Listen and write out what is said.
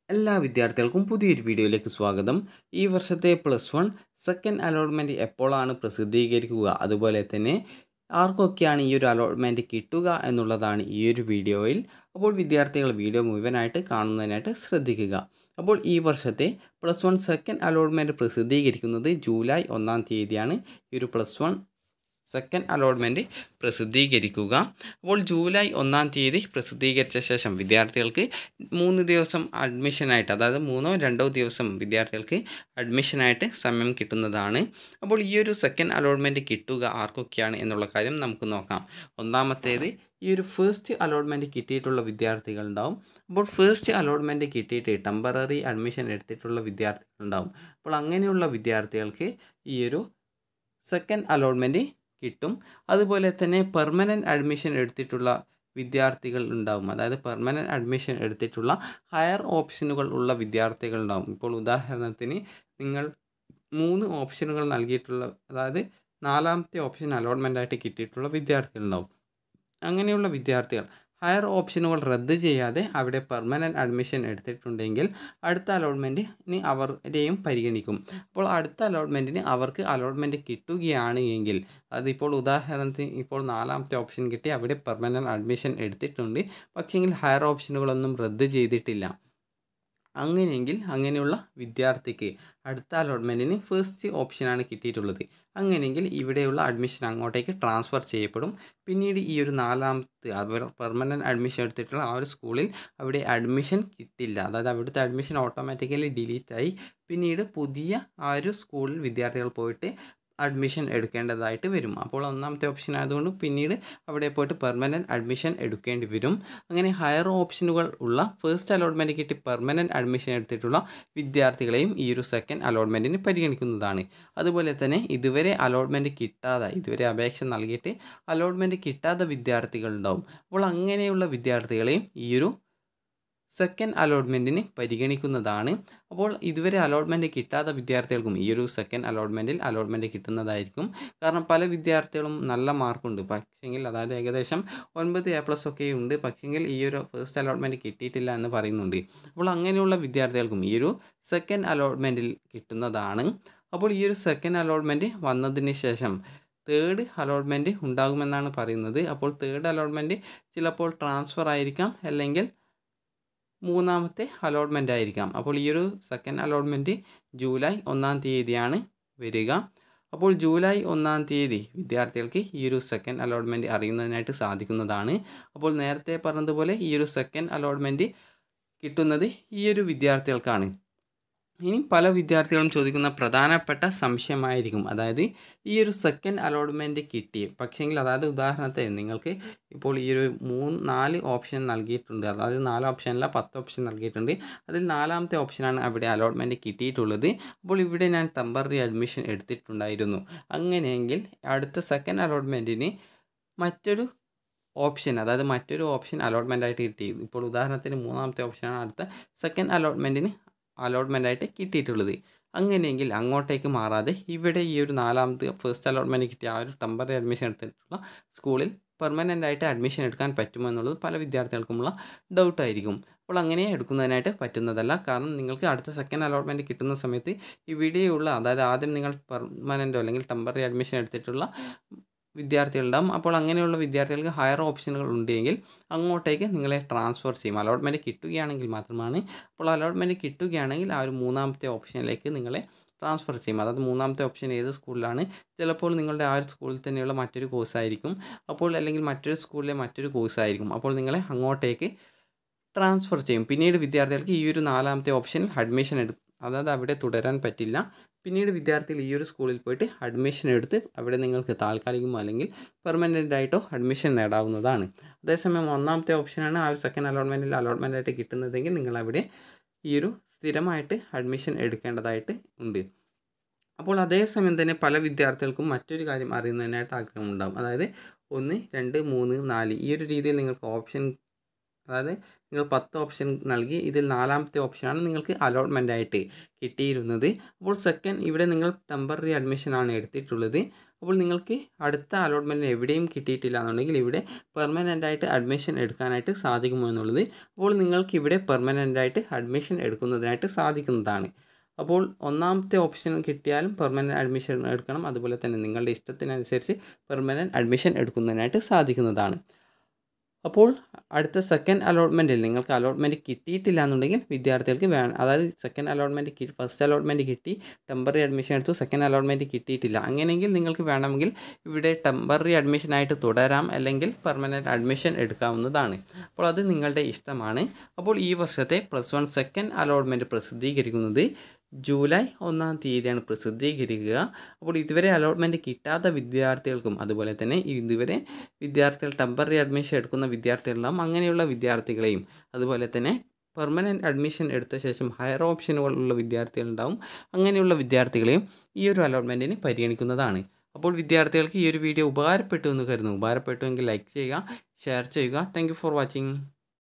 എല്ലാ വിദ്യാർത്ഥികൾക്കും പുതിയൊരു വീഡിയോയിലേക്ക് സ്വാഗതം ഈ വർഷത്തെ പ്ലസ് വൺ സെക്കൻഡ് അലോട്ട്മെൻറ്റ് എപ്പോഴാണ് പ്രസിദ്ധീകരിക്കുക അതുപോലെ തന്നെ ആർക്കൊക്കെയാണ് ഈ ഒരു അലോട്ട്മെൻറ്റ് കിട്ടുക എന്നുള്ളതാണ് ഈ ഒരു വീഡിയോയിൽ അപ്പോൾ വിദ്യാർത്ഥികൾ വീഡിയോ മുഴുവനായിട്ട് കാണുന്നതിനായിട്ട് ശ്രദ്ധിക്കുക അപ്പോൾ ഈ വർഷത്തെ പ്ലസ് വൺ സെക്കൻഡ് അലോട്ട്മെൻറ്റ് പ്രസിദ്ധീകരിക്കുന്നത് ജൂലൈ ഒന്നാം തീയതിയാണ് ഈ ഒരു പ്ലസ് വൺ സെക്കൻഡ് അലോട്ട്മെൻറ്റ് പ്രസിദ്ധീകരിക്കുക അപ്പോൾ ജൂലൈ ഒന്നാം തീയതി പ്രസിദ്ധീകരിച്ച ശേഷം വിദ്യാർത്ഥികൾക്ക് മൂന്ന് ദിവസം അഡ്മിഷനായിട്ട് അതായത് മൂന്നോ രണ്ടോ ദിവസം വിദ്യാർത്ഥികൾക്ക് അഡ്മിഷനായിട്ട് സമയം കിട്ടുന്നതാണ് അപ്പോൾ ഈ ഒരു സെക്കൻഡ് അലോട്ട്മെൻറ്റ് കിട്ടുക ആർക്കൊക്കെയാണ് എന്നുള്ള കാര്യം നമുക്ക് നോക്കാം ഒന്നാമത്തേത് ഈ ഒരു ഫസ്റ്റ് അലോട്ട്മെൻറ്റ് കിട്ടിയിട്ടുള്ള വിദ്യാർത്ഥികളുണ്ടാവും അപ്പോൾ ഫസ്റ്റ് അലോട്ട്മെൻറ്റ് കിട്ടിയിട്ട് ടെമ്പററി അഡ്മിഷൻ എടുത്തിട്ടുള്ള വിദ്യാർത്ഥികളുണ്ടാവും അപ്പോൾ അങ്ങനെയുള്ള വിദ്യാർത്ഥികൾക്ക് ഈ ഒരു സെക്കൻഡ് അലോട്ട്മെൻറ്റ് കിട്ടും അതുപോലെ തന്നെ പെർമനൻറ്റ് അഡ്മിഷൻ എടുത്തിട്ടുള്ള വിദ്യാർത്ഥികൾ ഉണ്ടാവും അതായത് പെർമനൻറ്റ് അഡ്മിഷൻ എടുത്തിട്ടുള്ള ഹയർ ഓപ്ഷനുകൾ ഉള്ള വിദ്യാർത്ഥികൾ ഉണ്ടാവും ഇപ്പോൾ ഉദാഹരണത്തിന് നിങ്ങൾ മൂന്ന് ഓപ്ഷനുകൾ നൽകിയിട്ടുള്ള അതായത് നാലാമത്തെ ഓപ്ഷൻ അലോട്ട്മെൻ്റ് ആയിട്ട് കിട്ടിയിട്ടുള്ള വിദ്യാർത്ഥികളുണ്ടാവും അങ്ങനെയുള്ള വിദ്യാർത്ഥികൾ ഹയർ ഓപ്ഷനുകൾ റദ്ദ് ചെയ്യാതെ അവിടെ പെർമനൻറ്റ് അഡ്മിഷൻ എടുത്തിട്ടുണ്ടെങ്കിൽ അടുത്ത അലോട്ട്മെൻറ്റിന് അവരെയും പരിഗണിക്കും അപ്പോൾ അടുത്ത അലോട്ട്മെൻറ്റിന് അവർക്ക് അലോട്ട്മെൻറ്റ് കിട്ടുകയാണ് എങ്കിൽ അതിപ്പോൾ ഉദാഹരണത്തിന് ഇപ്പോൾ നാലാമത്തെ ഓപ്ഷൻ കിട്ടി അവിടെ പെർമനൻറ്റ് അഡ്മിഷൻ എടുത്തിട്ടുണ്ട് പക്ഷേങ്കിൽ ഹയർ ഓപ്ഷനുകളൊന്നും റദ്ദ് ചെയ്തിട്ടില്ല അങ്ങനെയെങ്കിൽ അങ്ങനെയുള്ള വിദ്യാർത്ഥിക്ക് അടുത്ത അലോട്ട്മെൻറ്റിന് ഫസ്റ്റ് ഓപ്ഷനാണ് കിട്ടിയിട്ടുള്ളത് അങ്ങനെയെങ്കിൽ ഇവിടെയുള്ള അഡ്മിഷൻ അങ്ങോട്ടേക്ക് ട്രാൻസ്ഫർ ചെയ്യപ്പെടും പിന്നീട് ഈ ഒരു നാലാമത്തെ അവർ പെർമനൻറ്റ് അഡ്മിഷൻ എടുത്തിട്ടുള്ള ആ ഒരു സ്കൂളിൽ അവിടെ അഡ്മിഷൻ കിട്ടില്ല അതായത് അവിടുത്തെ അഡ്മിഷൻ ഓട്ടോമാറ്റിക്കലി ഡിലീറ്റ് ആയി പിന്നീട് പുതിയ ആ ഒരു സ്കൂളിൽ വിദ്യാർത്ഥികൾ പോയിട്ട് അഡ്മിഷൻ എടുക്കേണ്ടതായിട്ട് വരും അപ്പോൾ ഒന്നാമത്തെ ഓപ്ഷൻ ആയതുകൊണ്ട് പിന്നീട് അവിടെ പോയിട്ട് പെർമനൻറ്റ് അഡ്മിഷൻ എടുക്കേണ്ടി വരും അങ്ങനെ ഹയർ ഓപ്ഷനുകൾ ഉള്ള ഫസ്റ്റ് അലോട്ട്മെൻറ്റ് കിട്ടി പെർമനൻറ്റ് അഡ്മിഷൻ എടുത്തിട്ടുള്ള വിദ്യാർത്ഥികളെയും ഈ ഒരു സെക്കൻഡ് അലോട്ട്മെൻറ്റിന് പരിഗണിക്കുന്നതാണ് അതുപോലെ തന്നെ ഇതുവരെ അലോട്ട്മെൻറ്റ് കിട്ടാതെ ഇതുവരെ അപേക്ഷ നൽകിയിട്ട് അലോട്ട്മെൻറ്റ് കിട്ടാത്ത വിദ്യാർത്ഥികൾ ഉണ്ടാവും അപ്പോൾ അങ്ങനെയുള്ള വിദ്യാർത്ഥികളെയും ഈ ഒരു സെക്കൻഡ് അലോട്ട്മെൻറ്റിന് പരിഗണിക്കുന്നതാണ് അപ്പോൾ ഇതുവരെ അലോട്ട്മെൻറ്റ് കിട്ടാത്ത വിദ്യാർത്ഥികൾക്കും ഈ ഒരു സെക്കൻഡ് അലോട്ട്മെൻറ്റിൽ അലോട്ട്മെൻറ്റ് കിട്ടുന്നതായിരിക്കും കാരണം പല വിദ്യാർത്ഥികളും നല്ല മാർക്കുണ്ട് പക്ഷേങ്കിൽ അതായത് ഏകദേശം ഒൻപത് എ പ്ലസ് ഒക്കെ ഉണ്ട് പക്ഷേങ്കിൽ ഈ ഒരു ഫസ്റ്റ് അലോട്ട്മെൻറ്റ് കിട്ടിയിട്ടില്ല എന്ന് പറയുന്നുണ്ട് അപ്പോൾ അങ്ങനെയുള്ള വിദ്യാർത്ഥികൾക്കും ഈ ഒരു സെക്കൻഡ് അലോട്ട്മെൻറ്റിൽ കിട്ടുന്നതാണ് അപ്പോൾ ഈ ഒരു സെക്കൻഡ് അലോട്ട്മെൻറ്റ് വന്നതിന് ശേഷം തേർഡ് അലോട്ട്മെൻറ്റ് ഉണ്ടാകുമെന്നാണ് പറയുന്നത് അപ്പോൾ തേർഡ് അലോട്ട്മെൻറ്റ് ചിലപ്പോൾ ട്രാൻസ്ഫർ ആയിരിക്കാം അല്ലെങ്കിൽ മൂന്നാമത്തെ അലോട്ട്മെൻ്റ് ആയിരിക്കാം അപ്പോൾ ഈ ഒരു സെക്കൻഡ് അലോട്ട്മെൻറ്റ് ജൂലൈ ഒന്നാം തീയതിയാണ് വരിക അപ്പോൾ ജൂലൈ ഒന്നാം തീയതി വിദ്യാർത്ഥികൾക്ക് ഈ ഒരു സെക്കൻഡ് അലോട്ട്മെൻറ്റ് അറിയുന്നതിനായിട്ട് സാധിക്കുന്നതാണ് അപ്പോൾ നേരത്തെ പറഞ്ഞതുപോലെ ഈ ഒരു സെക്കൻഡ് അലോട്ട്മെൻറ്റ് കിട്ടുന്നത് ഈ ഒരു വിദ്യാർത്ഥികൾക്കാണ് ഇനി പല വിദ്യാർത്ഥികളും ചോദിക്കുന്ന പ്രധാനപ്പെട്ട സംശയമായിരിക്കും അതായത് ഈ ഒരു സെക്കൻഡ് അലോട്ട്മെൻറ്റ് കിട്ടി പക്ഷേങ്കിൽ അതായത് ഉദാഹരണത്തിന് നിങ്ങൾക്ക് ഇപ്പോൾ ഈ ഒരു മൂന്ന് നാല് ഓപ്ഷൻ നൽകിയിട്ടുണ്ട് അതായത് നാല് ഓപ്ഷനല്ല പത്ത് ഓപ്ഷൻ നൽകിയിട്ടുണ്ട് അതിൽ നാലാമത്തെ ഓപ്ഷനാണ് അവിടെ അലോട്ട്മെൻറ്റ് കിട്ടിയിട്ടുള്ളത് അപ്പോൾ ഇവിടെ ഞാൻ ടെമ്പററി അഡ്മിഷൻ എടുത്തിട്ടുണ്ടായിരുന്നു അങ്ങനെയെങ്കിൽ അടുത്ത സെക്കൻഡ് അലോട്ട്മെൻറ്റിന് മറ്റൊരു ഓപ്ഷൻ അതായത് മറ്റൊരു ഓപ്ഷൻ അലോട്ട്മെൻ്റ് ആയിട്ട് കിട്ടി ഇപ്പോൾ ഉദാഹരണത്തിന് മൂന്നാമത്തെ ഓപ്ഷനാണ് അടുത്ത സെക്കൻഡ് അലോട്ട്മെൻറ്റിന് അലോട്ട്മെൻ്റ് ആയിട്ട് കിട്ടിയിട്ടുള്ളത് അങ്ങനെയെങ്കിൽ അങ്ങോട്ടേക്ക് മാറാതെ ഇവിടെ ഈ ഒരു നാലാമത്തെ ഫസ്റ്റ് അലോട്ട്മെൻറ്റ് കിട്ടിയ ആ ഒരു ടെമ്പററി അഡ്മിഷൻ എടുത്തിട്ടുള്ള സ്കൂളിൽ പെർമനൻ്റ് ആയിട്ട് അഡ്മിഷൻ എടുക്കാൻ പറ്റുമോ എന്നുള്ളത് പല വിദ്യാർത്ഥികൾക്കുമുള്ള ഡൗട്ടായിരിക്കും അപ്പോൾ അങ്ങനെ എടുക്കുന്നതിനായിട്ട് പറ്റുന്നതല്ല കാരണം നിങ്ങൾക്ക് അടുത്ത സെക്കൻഡ് അലോട്ട്മെൻറ്റ് കിട്ടുന്ന സമയത്ത് ഇവിടെയുള്ള അതായത് ആദ്യം നിങ്ങൾ പെർമനൻറ്റോ അല്ലെങ്കിൽ ടെമ്പററി അഡ്മിഷൻ എടുത്തിട്ടുള്ള വിദ്യാർത്ഥികളുണ്ടാകും അപ്പോൾ അങ്ങനെയുള്ള വിദ്യാർത്ഥികൾക്ക് ഹയർ ഓപ്ഷനുകൾ ഉണ്ടെങ്കിൽ അങ്ങോട്ടേക്ക് നിങ്ങളെ ട്രാൻസ്ഫർ ചെയ്യും അലോട്ട്മെൻറ്റ് കിട്ടുകയാണെങ്കിൽ മാത്രമാണ് അപ്പോൾ അലോട്ട്മെൻറ്റ് കിട്ടുകയാണെങ്കിൽ ആ ഒരു മൂന്നാമത്തെ ഓപ്ഷനിലേക്ക് നിങ്ങളെ ട്രാൻസ്ഫർ ചെയ്യും അതായത് മൂന്നാമത്തെ ഓപ്ഷൻ ഏത് സ്കൂളിലാണ് ചിലപ്പോൾ നിങ്ങളുടെ ആ ഒരു സ്കൂളിൽ തന്നെയുള്ള മറ്റൊരു കോഴ്സായിരിക്കും അപ്പോൾ അല്ലെങ്കിൽ മറ്റൊരു സ്കൂളിലെ മറ്റൊരു കോഴ്സായിരിക്കും അപ്പോൾ നിങ്ങളെ അങ്ങോട്ടേക്ക് ട്രാൻസ്ഫർ ചെയ്യും പിന്നീട് വിദ്യാർത്ഥികൾക്ക് ഈ ഒരു നാലാമത്തെ ഓപ്ഷൻ അഡ്മിഷൻ എടു അതായത് അവിടെ തുടരാൻ പറ്റില്ല പിന്നീട് വിദ്യാർത്ഥികൾ ഈ ഒരു സ്കൂളിൽ പോയിട്ട് അഡ്മിഷൻ എടുത്ത് അവിടെ നിങ്ങൾക്ക് താൽക്കാലികമോ അല്ലെങ്കിൽ പെർമനൻ്റ് ആയിട്ടോ അഡ്മിഷൻ നേടാവുന്നതാണ് അതേസമയം ഒന്നാമത്തെ ഓപ്ഷനാണ് ആ ഒരു സെക്കൻഡ് അലോട്ട്മെൻറ്റിൽ അലോട്ട്മെൻ്റ് ആയിട്ട് കിട്ടുന്നതെങ്കിൽ നിങ്ങൾ അവിടെ ഈ ഒരു സ്ഥിരമായിട്ട് അഡ്മിഷൻ എടുക്കേണ്ടതായിട്ട് ഉണ്ട് അപ്പോൾ അതേസമയം തന്നെ പല വിദ്യാർത്ഥികൾക്കും മറ്റൊരു കാര്യം അറിയുന്നതിനായിട്ട് ആഗ്രഹമുണ്ടാകും അതായത് ഒന്ന് രണ്ട് മൂന്ന് നാല് ഈ ഒരു രീതിയിൽ നിങ്ങൾക്ക് ഓപ്ഷൻ അതായത് നിങ്ങൾ പത്ത് ഓപ്ഷൻ നൽകി ഇതിൽ നാലാമത്തെ ഓപ്ഷനാണ് നിങ്ങൾക്ക് അലോട്ട്മെൻ്റ് ആയിട്ട് കിട്ടിയിരുന്നത് അപ്പോൾ സെക്കൻഡ് ഇവിടെ നിങ്ങൾ ടെമ്പററി അഡ്മിഷനാണ് എടുത്തിട്ടുള്ളത് അപ്പോൾ നിങ്ങൾക്ക് അടുത്ത അലോട്ട്മെൻറ്റിന് എവിടെയും കിട്ടിയിട്ടില്ല എന്നുണ്ടെങ്കിൽ ഇവിടെ പെർമനൻ്റ് ആയിട്ട് അഡ്മിഷൻ എടുക്കാനായിട്ട് സാധിക്കുമോ എന്നുള്ളത് അപ്പോൾ നിങ്ങൾക്ക് ഇവിടെ പെർമനൻ്റ് ആയിട്ട് അഡ്മിഷൻ എടുക്കുന്നതിനായിട്ട് സാധിക്കുന്നതാണ് അപ്പോൾ ഒന്നാമത്തെ ഓപ്ഷൻ കിട്ടിയാലും പെർമനൻറ്റ് അഡ്മിഷൻ എടുക്കണം അതുപോലെ തന്നെ നിങ്ങളുടെ ഇഷ്ടത്തിനനുസരിച്ച് പെർമനൻറ്റ് അഡ്മിഷൻ എടുക്കുന്നതിനായിട്ട് സാധിക്കുന്നതാണ് അപ്പോൾ അടുത്ത സെക്കൻഡ് അലോട്ട്മെൻറ്റിൽ നിങ്ങൾക്ക് അലോട്ട്മെൻറ്റ് കിട്ടിയിട്ടില്ല എന്നുണ്ടെങ്കിൽ വിദ്യാർത്ഥികൾക്ക് വേ അതായത് സെക്കൻഡ് അലോട്ട്മെൻറ്റ് കി ഫസ്റ്റ് അലോട്ട്മെൻറ്റ് കിട്ടി ടെമ്പററി അഡ്മിഷൻ എടുത്തു സെക്കൻഡ് അലോട്ട്മെൻറ്റ് കിട്ടിയിട്ടില്ല അങ്ങനെയെങ്കിൽ നിങ്ങൾക്ക് വേണമെങ്കിൽ ഇവിടെ ടെമ്പററി അഡ്മിഷനായിട്ട് തുടരാം അല്ലെങ്കിൽ പെർമനൻറ്റ് അഡ്മിഷൻ എടുക്കാവുന്നതാണ് അപ്പോൾ അത് നിങ്ങളുടെ ഇഷ്ടമാണ് അപ്പോൾ ഈ വർഷത്തെ പ്ലസ് വൺ സെക്കൻഡ് അലോട്ട്മെൻറ്റ് പ്രസിദ്ധീകരിക്കുന്നത് ജൂലൈ ഒന്നാം തീയതിയാണ് പ്രസിദ്ധീകരിക്കുക അപ്പോൾ ഇതുവരെ അലോട്ട്മെൻറ്റ് കിട്ടാത്ത വിദ്യാർത്ഥികൾക്കും അതുപോലെ തന്നെ ഇതുവരെ വിദ്യാർത്ഥികൾ ടെമ്പററി അഡ്മിഷൻ എടുക്കുന്ന വിദ്യാർത്ഥികളുണ്ടാവും അങ്ങനെയുള്ള വിദ്യാർത്ഥികളെയും അതുപോലെ തന്നെ പെർമനൻറ്റ് അഡ്മിഷൻ എടുത്ത ശേഷം ഹയർ ഓപ്ഷനുകളുള്ള വിദ്യാർത്ഥികളുണ്ടാവും അങ്ങനെയുള്ള വിദ്യാർത്ഥികളെയും ഈ ഒരു അലോട്ട്മെൻറ്റിന് പരിഗണിക്കുന്നതാണ് അപ്പോൾ വിദ്യാർത്ഥികൾക്ക് ഈ ഒരു വീഡിയോ ഉപകാരപ്പെട്ടു എന്ന് കരുതുന്നു ഉപകാരപ്പെട്ടുവെങ്കിൽ ലൈക്ക് ചെയ്യുക ഷെയർ ചെയ്യുക താങ്ക് ഫോർ വാച്ചിങ്